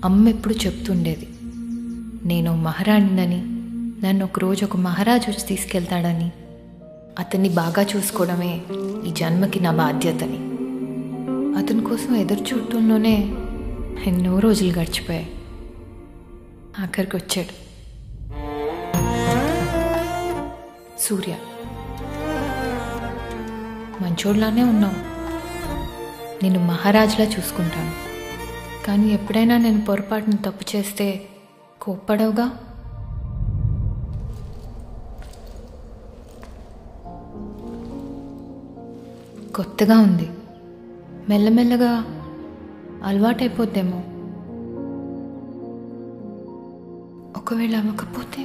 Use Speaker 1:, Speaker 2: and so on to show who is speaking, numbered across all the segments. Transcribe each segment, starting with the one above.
Speaker 1: అమ్మ ఎప్పుడు చెప్తుండేది నేను మహారాణినని నన్ను ఒకరోజు ఒక మహారాజు వచ్చి తీసుకెళ్తాడని అతన్ని బాగా చూసుకోవడమే ఈ జన్మకి నా బాధ్యతని అతని కోసం ఎదురు చూడటంలోనే ఎన్నో రోజులు గడిచిపోయాయి ఆఖరికి వచ్చాడు సూర్య మంచోడ్లానే ఉన్నావు నేను మహారాజులా చూసుకుంటాను కానీ ఎప్పుడైనా నేను పొరపాటును తప్పు చేస్తే కోప్పడవుగా కొత్తగా ఉంది మెల్లమెల్లగా అలవాటైపోద్దేమో ఒకవేళ అవ్వకపోతే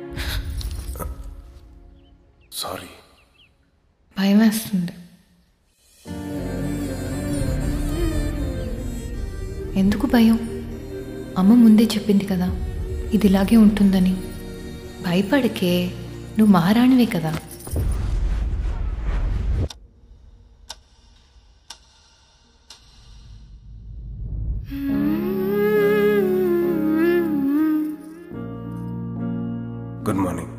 Speaker 2: సారీ
Speaker 1: భయం వేస్తుంది ఎందుకు భయం అమ్మ ముందే చెప్పింది కదా ఇది ఇలాగే ఉంటుందని భయపడకే నువ్వు మహారాణివే కదా
Speaker 2: గుడ్ మార్నింగ్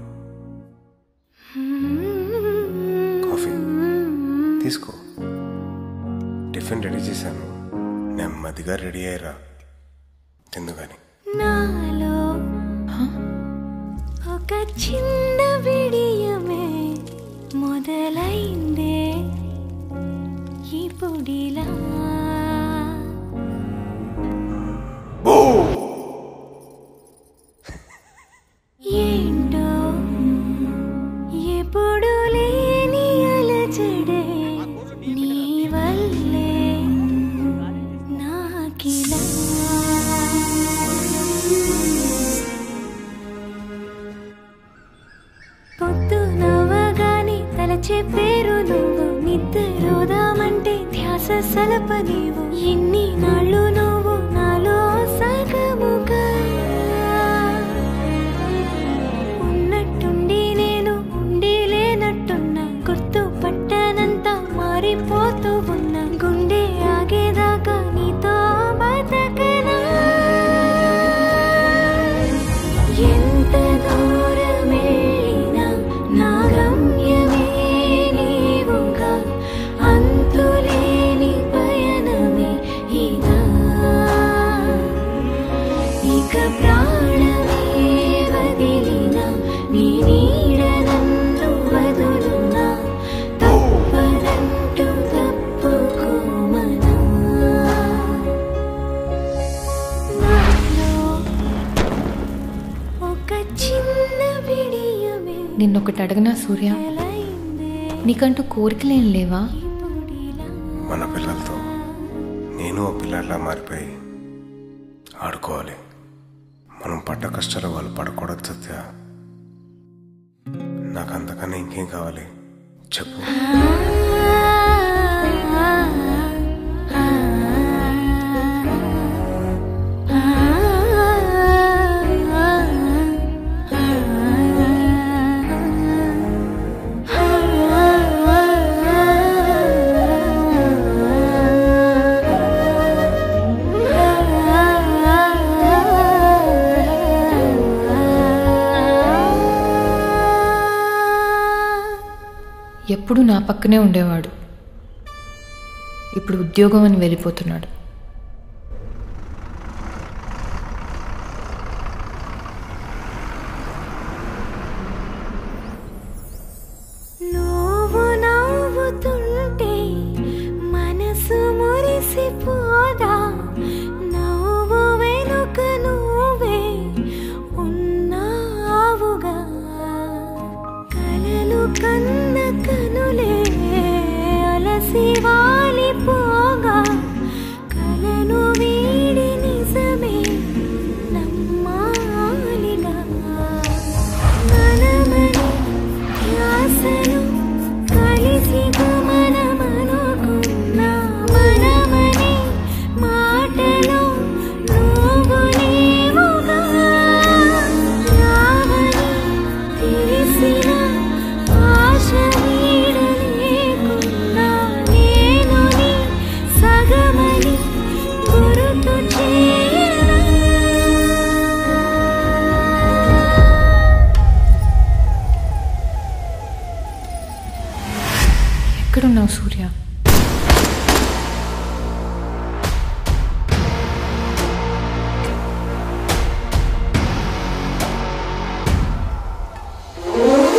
Speaker 2: కాఫీ తీసుకో టిఫిన్ రెడీ చేశాను నెమ్మదిగా రెడీ అయ్యరా తిందుగాని
Speaker 3: నాలో ఒక చిన్న విడియమే మొదలైందే ఇప్పుడిలా ఏంటో ఎప్పుడు లేని అలజడే నీ వల్లే నాకిలా పొద్దు నవ్వగానే తలచే పేరు నువ్వు నిద్రోదామంటే ధ్యాస సలప నీవు ఎన్ని నాళ్ళు నువ్వు నాలో సగముగా ఉన్నట్టుండి నేను ఉండి లేనట్టున్నా గుర్తు పట్టనంత మారిపోతూ ఉన్న గుండె ఆగేదాకా నీతో బతకనా ఎంత దూరమేనా నా గమ్యమే నీవుగా అంతులేని పయనమే ఇదా ఇక ప్రాణమే వదిలిన నీ నీడ నన్ను వదులునా తప్పదంటూ తప్పుకోమనా నాలో ఒక చిన్న విడియమే
Speaker 1: నిన్నొకటి అడగనా సూర్య
Speaker 3: మొదలైందే
Speaker 1: నీకంటూ కోరికలేం లేవా
Speaker 3: ఇప్పుడిలా
Speaker 2: మన పిల్లలతో నేను ఓ పిల్లల్లా మారిపోయి ఆడుకోవాలి మనం పడ్డ కష్టాలు వాళ్ళు పడకూడదు సత్య నాకు అంతకన్నా ఇంకేం కావాలి చెప్పు
Speaker 1: ఎప్పుడు నా పక్కనే ఉండేవాడు ఇప్పుడు ఉద్యోగం అని వెళ్ళిపోతున్నాడు
Speaker 3: నువ్వు నవ్వుతుంటే మనసు మురిసిపోదా నవ్వు వెనుక నువ్వే ఉన్నావుగా కలలు కన్న కనులే అలసి వాలిపోగా కలను వీడి నిజమే నమ్మాలిగా మనమని ధ్యాసను కలిసి గమనమనుకున్న మనమని మాటలు నువ్వు నీవుగా రావని తెలిసిన ఆశ నీడలేకున్నా నేను నీ ఆ